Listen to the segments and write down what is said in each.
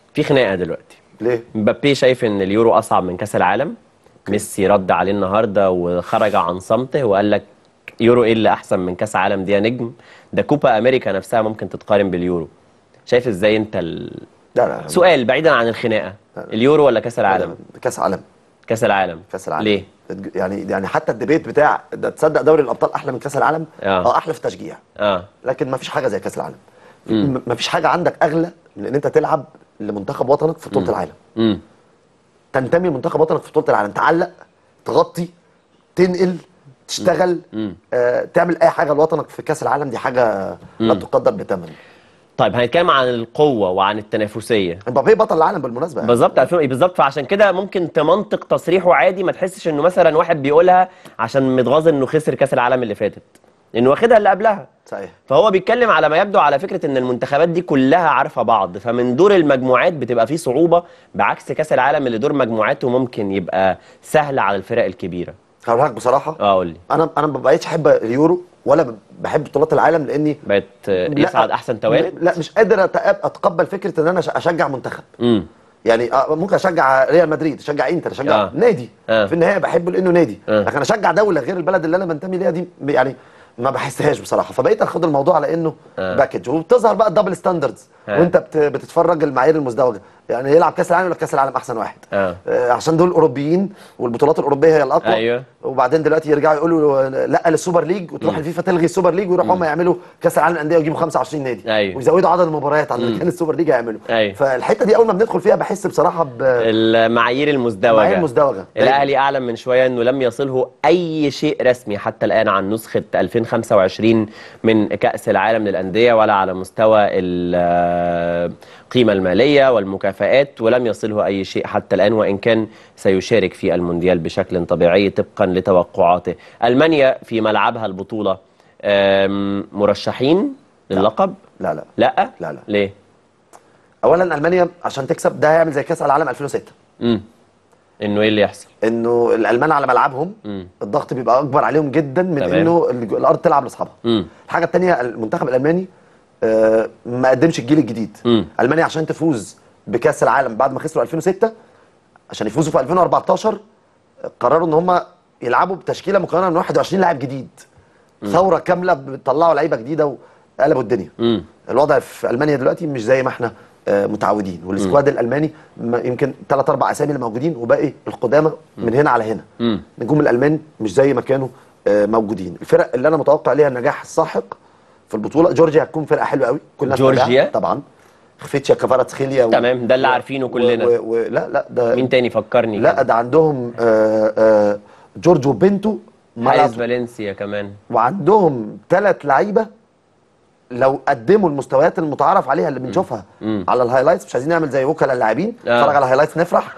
في خناقه دلوقتي ليه؟ مبابي شايف ان اليورو اصعب من كاس العالم ميسي رد عليه النهارده وخرج عن صمته وقال لك يورو ايه اللي احسن من كاس عالم دي يا نجم ده كوبا امريكا نفسها ممكن تتقارن باليورو شايف ازاي انت ال... لا لا سؤال بعيدا عن الخناقه اليورو ولا كاس العالم كاس عالم كاس العالم كاس العالم ليه يعني يعني حتى الديبيت بتاع ده تصدق دوري الابطال احلى من كاس العالم آه. اه احلى في التشجيع اه لكن ما فيش حاجه زي كاس العالم ما فيش حاجه عندك اغلى من ان انت تلعب لمنتخب وطنك في بطوله العالم امم تنتمي لمنتخب وطنك في بطوله العالم تعلق تغطي تنقل تشتغل آه تعمل اي حاجه لوطنك في كاس العالم دي حاجه لا تقدر بثمن طيب هنتكلم عن القوه وعن التنافسيه مبابي بطل العالم بالمناسبه يعني. بالظبط 2000 بالظبط فعشان كده ممكن تمنطق تصريحه عادي ما تحسش انه مثلا واحد بيقولها عشان متغاظ انه خسر كاس العالم اللي فاتت لانه واخدها اللي قبلها صحيح فهو بيتكلم على ما يبدو على فكره ان المنتخبات دي كلها عارفه بعض فمن دور المجموعات بتبقى فيه صعوبه بعكس كاس العالم اللي دور مجموعاته ممكن يبقى سهل على الفرق الكبيره هقول لك بصراحه اه قول لي انا انا ما بقيتش احب اليورو ولا بحب بطولات العالم لاني بقت آه، لا، يصعد احسن توالد لا مش قادر أتق- اتقبل فكره ان انا أش- اشجع منتخب امم يعني آه، ممكن اشجع ريال مدريد اشجع انتر اشجع آه. آه. نادي آه. آه. في النهايه بحبه لانه نادي آه. آه. لكن اشجع دوله غير البلد اللي انا بنتمي ليها دي يعني ما بحسهاش بصراحه فبقيت اخد الموضوع على انه آه. آه. باكج وبتظهر بقى الدبل ستاندردز آه. وانت بت بتتفرج المعايير المزدوجه يعني يلعب كاس العالم ولا كاس العالم احسن واحد آه. آه عشان دول اوروبيين والبطولات الاوروبيه هي الاقوى أيوه. وبعدين دلوقتي يرجعوا يقولوا لا للسوبر ليج وتروح الفيفا تلغي السوبر ليج ويروحوا هم يعملوا كاس العالم للانديه ويجيبوا 25 نادي أيوه. ويزودوا عدد المباريات على اللي كان السوبر ليج هيعملوا أيوه. فالحته دي اول ما بندخل فيها بحس بصراحه ب المعايير المزدوجه المعايير المزدوجه. الاهلي اعلن من شويه انه لم يصله اي شيء رسمي حتى الان عن نسخه 2025 من كاس العالم للانديه ولا على مستوى ال- القيمه الماليه والمكافآت ولم يصله اي شيء حتى الان وان كان سيشارك في المونديال بشكل طبيعي طبقا لتوقعاته المانيا في ملعبها البطوله أم، مرشحين للقب لا لا لا لا لا. ليه اولا المانيا عشان تكسب ده هيعمل زي كاس العالم 2006 امم انه ايه اللي يحصل انه الالمان على ملعبهم مم. الضغط بيبقى اكبر عليهم جدا من تمام. انه الج- الارض تلعب لاصحابها مم. الحاجه الثانيه المنتخب الالماني آه، ما قدمش الجيل الجديد مم. المانيا عشان تفوز بكاس العالم بعد ما خسروا 2006 عشان يفوزوا في 2014 قرروا ان هم يلعبوا بتشكيله مكونه من 21 لاعب جديد ثوره كامله بيطلعوا لعيبه جديده وقلبوا الدنيا مم. الوضع في المانيا دلوقتي مش زي ما احنا آه، متعودين والسكواد الالماني ما- يمكن ثلاث اربع اسامي اللي موجودين وباقي القدامى من هنا على هنا مم. نجوم الالمان مش زي ما كانوا آه، موجودين الفرق اللي انا متوقع ليها النجاح الساحق في البطوله جورجيا هتكون فرقه حلوه قوي كل الناس جورجيا؟ متابعاها طبعا خفيتشيا كفاراتسخيليا و... تمام، ده اللي عارفينه كلنا. و... و... لا لا ده مين تاني فكرني لا كده؟ ده عندهم آه آه جورجو بنتو حارس مالاتو. فالنسيا كمان وعندهم ثلاث لعيبه لو قدموا المستويات المتعارف عليها اللي بنشوفها مم. على الهايلايتس مش عايزين نعمل زي وكلاء اللاعبين آه. نتفرج على الهايلايتس نفرح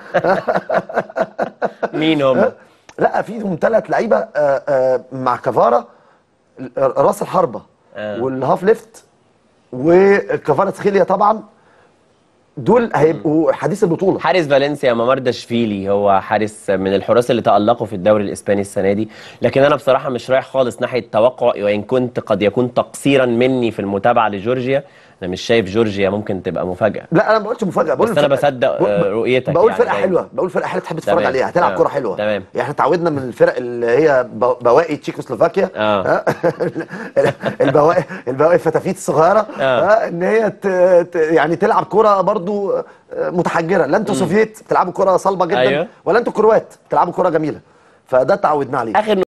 مين هم لا فيهم ثلاث لعيبه آه، آه، مع كفاره راس الحربه آه. والهاف ليفت وكفاره سخيليا طبعا دول هيبقوا حديث البطوله حارس فالنسيا مامارداشفيلي هو حارس من الحراس اللي تألقوا في الدوري الإسباني السنة دي لكن أنا بصراحة مش رايح خالص ناحية توقع وإن كنت قد يكون تقصيرا مني في المتابعة لجورجيا أنا مش شايف جورجيا ممكن تبقى مفاجأة لا انا ما بقولش مفاجاه بقول بس أنا الفرقة- بصدق، بقول- آه، رؤيتك بقول يعني فرقه دايما. حلوه بقول فرقه حلوه تحب تتفرج تمام. عليها هتلعب آه. كوره حلوه تمام. يعني احنا اتعودنا من الفرق اللي هي ب- بواقي تشيكوسلوفاكيا آه. ها؟ البواقي البواقي الفتافيت الصغيره آه. ها؟ ان هي ت... ت... يعني تلعب كوره برضو آه، متحجره لا انتوا سوفييت بتلعبوا كوره صلبه جدا أيوه. ولا انتوا كروات بتلعبوا كوره جميله فده اتعودنا عليه آخر